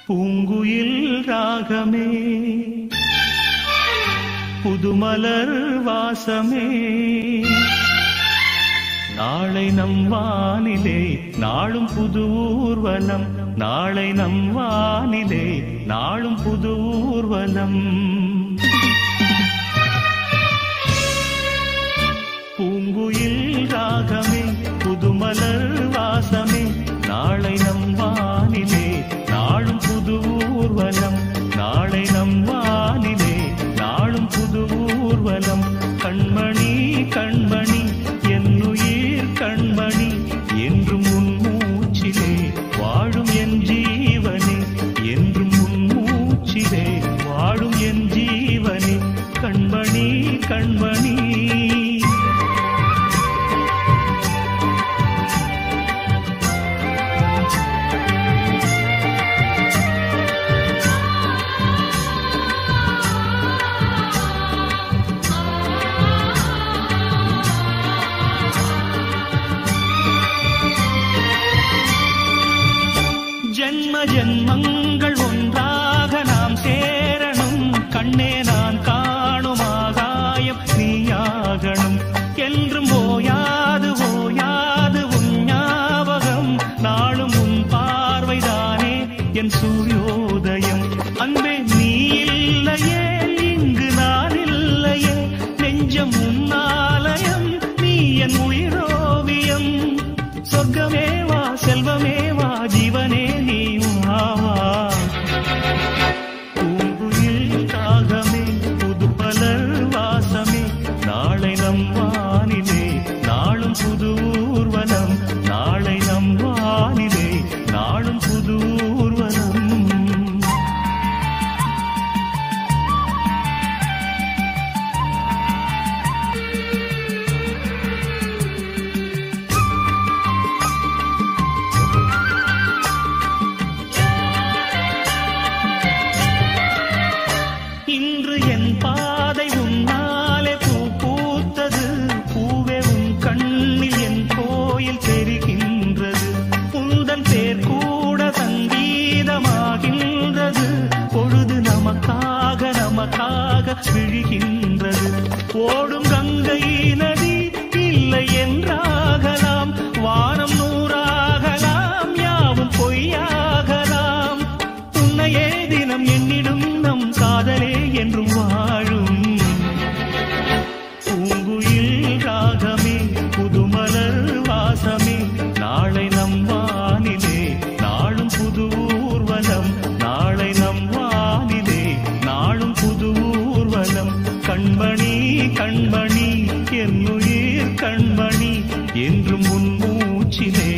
பூங்குயில் ராகமே புதுமலர் வாசமே நாளை நம் வானிலே நாளும் புது ஊர்வலம் நாளை நம் வானிலே நாளும் புது ஊர்வலம் பூங்குயில் ராகமே புதுமலர் வாசமே நாளை நம் வானிலே நாளும் புது ஊர்வலம் நாளை நம் வானிலே நாளும் புது ஊர்வலம் கண்மணி கண்மணி என்னுயிர் கண்மணி என்றும் உன் மூச்சிலே வாழும் என் ஜீவனே என்றும் உன் மூச்சிலே வாழும் என் ஜீவனே கண்மணி கண்மணி ஜென்ம ஜென்மங்கள் ஒன்றாக நாம் சேரணும் கண்ணே நான் காணும் ஆகாயம் நீயாகணும் என்றும் ஓயாது ஓயாது உன் ஞாபகம் நாளும் உன் பார்வைதானே என் சூரியோதயம் அன்பே நீ இல்லையே இங்கு நான் இல்லையே நெஞ்சம் உன்னாலயம் நீ என் உயிரோவியம் சொர்க்கமே வா செல்வமே வா ஜீவனே நீ வா வா பூங்குயில் ராகமே புதுமலர் வாசமே நாளை நம் வானிலே நாளும் புது ஊர்வலம் நாளை நம் வானிலே நாளும் புது ஊர்வலம் இன்று என் பாதை உன்னாலே பூ பூத்தது பூவே உன் கண்ணில் என் கோயில் தெரிகின்றது உந்தன் பேர் கூட சங்கீதமாகின்றது பொழுது நமக்காக நமக்காக விழுகின்றது ஓடும் கங்கை நதி இல்லை என்றாகலாம் வானம் நூறாகலாம் யாவும் பொய்யாகலாம் உன்னையே தினம் என்னிடும் நம் காதலே என்றும் வாழும் பூங்குயில் ராகமே புதுமலர் வாசமே நாளை நம் வானிலே நாளும் புது ஊர்வலம் நாளை நம் வானிலே நாளும் புது ஊர்வலம் கண்மணி கண்மணி என்னுயிர் கண்மணி என்றும் உன் மூச்சிலே